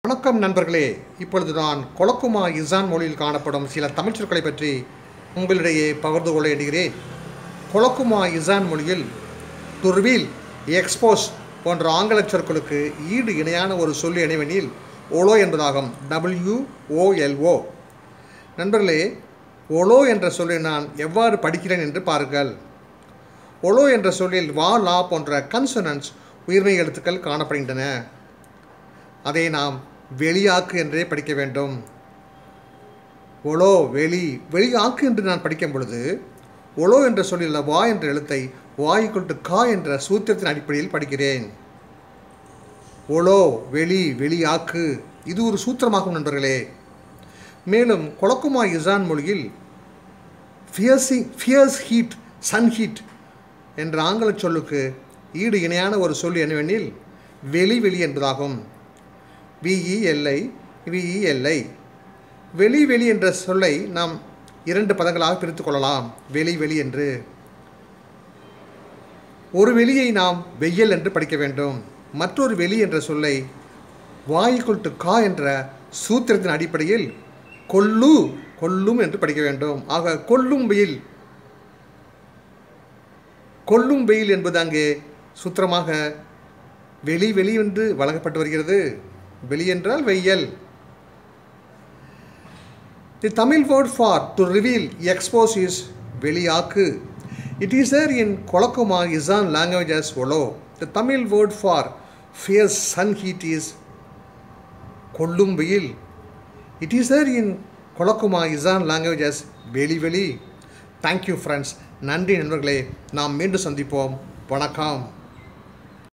வணக்கம் நண்பர்களே இப்பொழுது நான் கொலக்குமா இசான் மொழியில் காணப்படும் சில தமிழ் சொற்களை பற்றி உங்களிடையே பகிர்ந்து கொள்ள எண்ணுகிறேன் கொலக்குமா இசான் மொழியில் துர்வில் எக்ஸ்போஸ் போன்ற ஆங்கில சொற்களுக்கு ஈடு இணையான ஒரு சொல் இணைவெனில் ஒலோ என்பதாகும் டபிள்யூஓஎல்ஓ நண்பர்களே ஒலோ என்ற சொல்லை நான் எவ்வாறு படிக்கிறேன் என்று பாருங்கள் ஒலோ என்ற சொல்லில் வா லா போன்ற கன்சனன்ஸ் உயிர்மை எழுத்துக்கள் காணப்படுகின்றன அதை நாம் வெளியாக்கு என்றே படிக்க வேண்டும் ஒலோ வெளி வெளியாக்கு என்று நான் படிக்கும் பொழுது ஒலோ என்ற சொல்லில் வா என்ற எழுத்தை வாய்க்குள் கா என்ற சூத்திரத்தின் அடிப்படையில் படிக்கிறேன் ஒலோ வெளி வெளியாக்கு இது ஒரு சூத்திரமாகும் நண்பர்களே மேலும் கொலக்குமா இசான் மொழியில் fierce fierce heat sun heat என்ற ஆங்கில சொல்லுக்கு ஈடு இணையான ஒரு சொல் என்னவெனில் வெளி வெளி என்பதாகும் விஇஎல்ஐ விஇஎல்ஐ வெளி வெளி என்ற சொல்லை நாம் இரண்டு பதங்களாக பிரித்து கொள்ளலாம் வெளி வெளி என்று ஒரு வெளியை நாம் வெய்யல் என்று படிக்க வேண்டும் மற்றொரு வெளி என்ற சொல்லை வாய்க்குள் டு கா என்ற சூத்திரத்தின் அடிப்படையில் கொல்லு கொல்லும் என்று படிக்க வேண்டும் ஆக கொல்லும் வெயில் கொல்லும் வெயில் என்பது அங்கே சூத்திரமாக வெளி வெளி என்று வழங்கப்பட்டு வருகிறது வெளி என்றால் வெய்யல் the Tamil word for to reveal expose is வெளியாக்கு இட் இஸ் தேர் இன் கொலக்குமா இசான் லாங்குவேஜஸ் ஒலோ the Tamil word for fierce sun heat is கொல்லும் வெயில் இட் இஸ் தேர் இன் கொலக்குமா இசான் லாங்குவேஜஸ் வெளி வெளி தேங்க்யூ ஃப்ரெண்ட்ஸ் நன்றி நண்பர்களே நாம் மீண்டும் சந்திப்போம் வணக்கம்